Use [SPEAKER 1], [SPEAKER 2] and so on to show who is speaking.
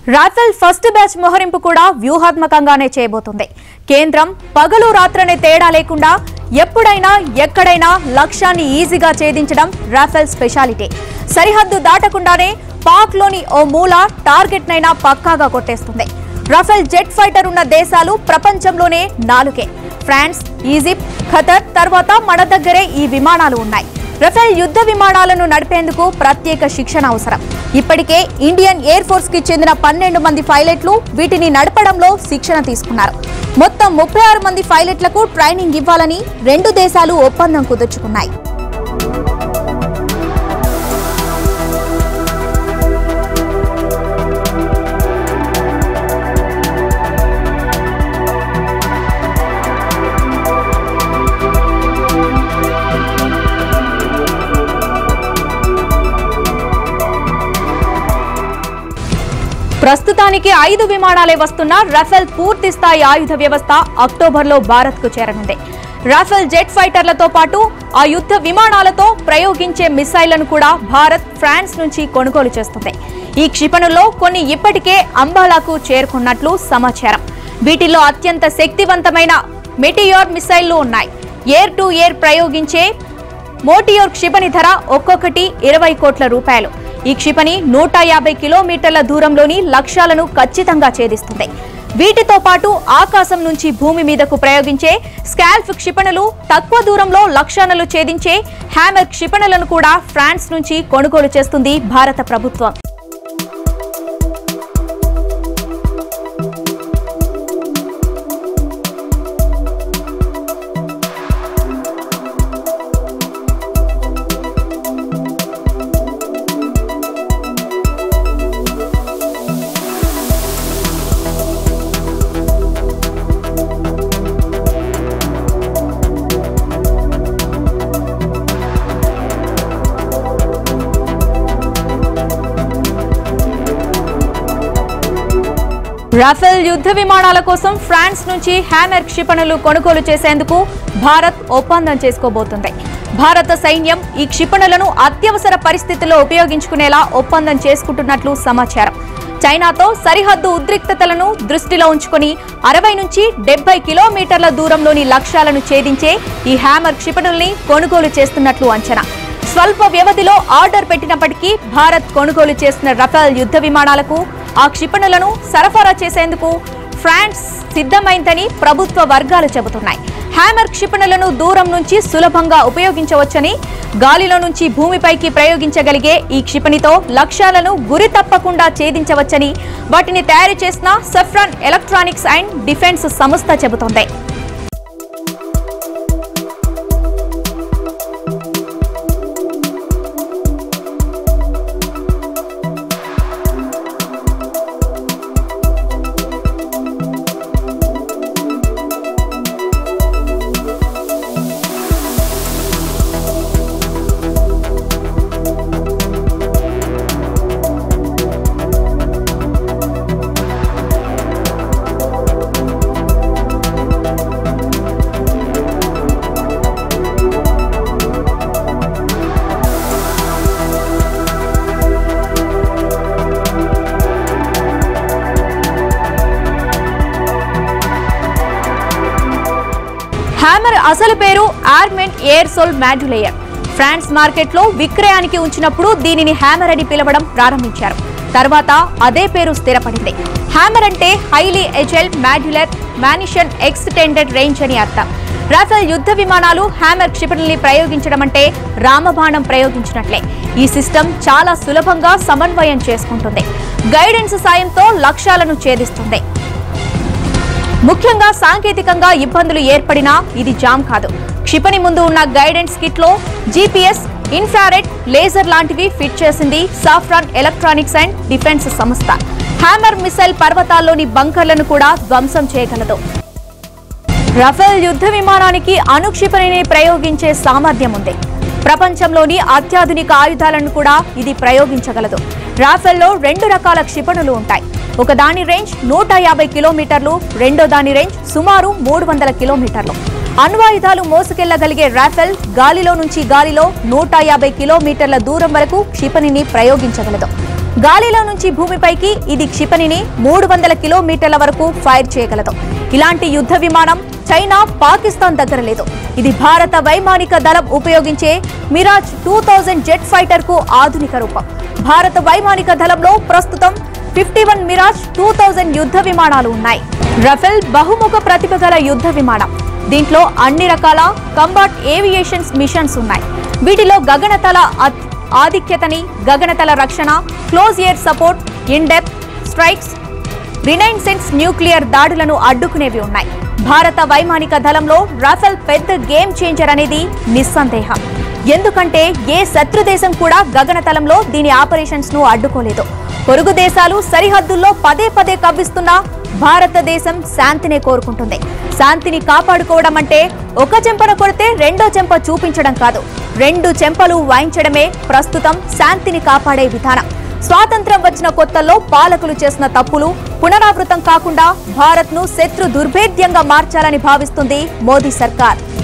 [SPEAKER 1] Rafale first batch మోహరింపు కూడా వ్యూహాత్మకంగానే చేయబోతుంది కేంద్రం పగలు రాత్రనే తేడా లేకుండా ఎప్పుడైనా ఎక్కడైనా లక్ష్యాన్ని ఈజీగా ఛేదించడం రాఫెల్ స్పెషాలిటీ సరిహద్దు దాటకుండానే పాక్లోని ఓ మూల టార్గెట్నైనా పక్కాగా కొట్టేస్తుంది రఫేల్ జెట్ ఫైటర్ ఉన్న దేశాలు ప్రపంచంలోనే నాలుగే ఫ్రాన్స్ ఈజిప్ట్ ఖతర్ తర్వాత మన దగ్గరే ఈ విమానాలు ఉన్నాయి రఫేల్ యుద్ధ విమానాలను నడిపేందుకు ప్రత్యేక శిక్షణ అవసరం ఇప్పటికే ఇండియన్ ఎయిర్ ఫోర్స్ కి చెందిన పన్నెండు మంది పైలట్లు వీటిని నడపడంలో శిక్షణ తీసుకున్నారు మొత్తం ముప్పై ఆరు మంది పైలట్లకు ట్రైనింగ్ ఇవ్వాలని రెండు దేశాలు ఒప్పందం కుదుర్చుకున్నాయి ప్రస్తుతానికి ఐదు విమానాలే వస్తున్న రఫేల్ పూర్తి స్థాయి ఆయుధ వ్యవస్థ అక్టోబర్లో భారత్కు చేరనుంది రాఫెల్ జెట్ ఫైటర్లతో పాటు ఆ యుద్ధ విమానాలతో ప్రయోగించే మిసైళ్లను కూడా భారత్ ఫ్రాన్స్ నుంచి కొనుగోలు చేస్తుంది ఈ క్షిపణుల్లో కొన్ని ఇప్పటికే అంబాలాకు చేరుకున్నట్లు సమాచారం వీటిల్లో అత్యంత శక్తివంతమైన మెటియోర్ మిసైళ్లు ఉన్నాయి ఎయిర్ టు ఎయిర్ ప్రయోగించే మోటియోర్ క్షిపణి ధర ఒక్కొక్కటి ఇరవై కోట్ల రూపాయలు ఈ క్షిపణి నూట యాభై కిలోమీటర్ల దూరంలోని లక్ష్యాలను ఖచ్చితంగా ఛేదిస్తుంది వీటితో పాటు ఆకాశం నుంచి భూమి మీదకు ప్రయోగించే స్కాల్ఫ్ క్షిపణులు తక్కువ దూరంలో లక్ష్యాలను ఛేదించే హ్యామర్ క్షిపణులను కూడా ఫ్రాన్స్ నుంచి కొనుగోలు చేస్తుంది భారత ప్రభుత్వం రాఫెల్ యుద్ధ విమానాల కోసం ఫ్రాన్స్ నుంచి హ్యామర్ క్షిపణులు కొనుగోలు చేసేందుకు భారత్ ఒప్పందం చేసుకోబోతుంది భారత సైన్యం ఈ క్షిపణులను అత్యవసర పరిస్థితుల్లో ఉపయోగించుకునేలా ఒప్పందం చేసుకుంటున్నట్లు సమాచారం చైనాతో సరిహద్దు ఉద్రిక్తతలను దృష్టిలో ఉంచుకొని అరవై నుంచి డెబ్బై కిలోమీటర్ల దూరంలోని లక్ష్యాలను ఛేదించే ఈ హ్యామర్ క్షిపణుల్ని కొనుగోలు చేస్తున్నట్లు అంచనా స్వల్ప వ్యవధిలో ఆర్డర్ పెట్టినప్పటికీ భారత్ కొనుగోలు చేసిన రఫేల్ యుద్ధ విమానాలకు ఆ క్షిపణులను సరఫరా చేసేందుకు ఫ్రాన్స్ సిద్ధమైందని ప్రభుత్వ వర్గాలు చెబుతున్నాయి హ్యామర్ క్షిపణులను దూరం నుంచి సులభంగా ఉపయోగించవచ్చని గాలిలో నుంచి భూమిపైకి ప్రయోగించగలిగే ఈ క్షిపణితో లక్ష్యాలను గురి తప్పకుండా ఛేదించవచ్చని వాటిని తయారు చేసిన సఫ్రాన్ ఎలక్ట్రానిక్స్ అండ్ డిఫెన్స్ సంస్థ చెబుతోంది హ్యామర్ అసలు పేరు Armement Air Sol Modulaire France మార్కెట్లో విక్రయానికి ఉంచినప్పుడు దీనిని హ్యామర్ అని పిలవడం ప్రారంభించారు తర్వాత అదే పేరు స్థిరపడింది హ్యామర్ అంటే highly agile modular munition extended range అని అర్థం రాఫెల్ యుద్ధ విమానాలు హ్యామర్ క్షిపణుల్ని ప్రయోగించడం అంటే రామబాణం ప్రయోగించినట్లే ఈ సిస్టమ్ చాలా సులభంగా సమన్వయం చేసుకుంటుంది గైడెన్స్ సాయంతో లక్ష్యాలను ఛేదిస్తుంది ముఖ్యంగా సాంకేతికంగా ఇబ్బందులు ఏర్పడినా ఇది జామ్ కాదు క్షిపణి ముందు ఉన్న గైడెన్స్ కిట్ లో జీపీఎస్ ఇన్ఫ్రారెడ్ లేజర్ లాంటివి ఫిట్ చేసింది సాఫ్రాన్ ఎలక్ట్రానిక్స్ అండ్ డిఫెన్స్ సంస్థ హ్యామర్ మిసైల్ పర్వతాల్లోని బంకర్లను కూడా ధ్వంసం చేయగలదు రఫేల్ యుద్ధ విమానానికి అణుక్షిపణిని ప్రయోగించే సామర్థ్యం ఉంది ప్రపంచంలోని అత్యాధునిక ఆయుధాలను కూడా ఇది ప్రయోగించగలదు రాఫెల్లో రెండు రకాల క్షిపణులు ఉంటాయి ఒక దాని రేంజ్ నూట యాభై కిలోమీటర్లు రెండో దాని రేంజ్ సుమారు మూడు వందల కిలోమీటర్లు అణ్వాయుధాలు మోసుకెళ్లగలిగే రాఫెల్ గాలిలో నుంచి గాలిలో నూట యాభై కిలోమీటర్ల దూరం వరకు క్షిపణిని ప్రయోగించగలదు గాలిలో నుంచి భూమిపైకి ఇది క్షిపణిని మూడు వందల కిలోమీటర్ల వరకు ఫైర్ చేయగలదు ఇలాంటి యుద్ధ విమానం చైనా పాకిస్తాన్ దగ్గర లేదు ఇది భారత వైమానిక దళం ఉపయోగించే Mirage two thousand jet fighter కు ఆధునిక రూపం భారత వైమానిక దళంలో ప్రస్తుతం fifty one Mirage two thousand యుద్ధ విమానాలు ఉన్నాయి రఫెల్ బహుముఖ ప్రతిభ గల యుద్ధ విమానం దీంట్లో అన్ని రకాల కంబాట్ ఏవియేషన్స్ మిషన్స్ ఉన్నాయి వీటిలో గగనతల అత్- ఆధిక్యతని గగనతల రక్షణ close air support in depth strikes reconnaissance nuclear దాడులను అడ్డుకునేవి ఉన్నాయి భారత వైమానిక దళంలో రాఫెల్ పెద్ద గేమ్ చేంజర్ అనేది నిస్సందేహం ఎందుకంటే ఏ శత్రు దేశం కూడా గగనతలంలో దీని ఆపరేషన్స్ ను అడ్డుకోలేదు పొరుగు దేశాలు సరిహద్దుల్లో పదే పదే కవ్విస్తున్నా భారతదేశం శాంతినే కోరుకుంటుంది శాంతిని కాపాడుకోవడం అంటే ఒక చెంపన కొడితే రెండో చెంప చూపించడం కాదు రెండు చెంపలు వాయించడమే ప్రస్తుతం శాంతిని కాపాడే విధానం స్వాతంత్రం వచ్చిన కొత్తల్లో పాలకులు చేసిన తప్పులు పునరావృతం కాకుండా భారత్ను శత్రు దుర్భేద్యంగా మార్చాలని భావిస్తుంది మోదీ సర్కార్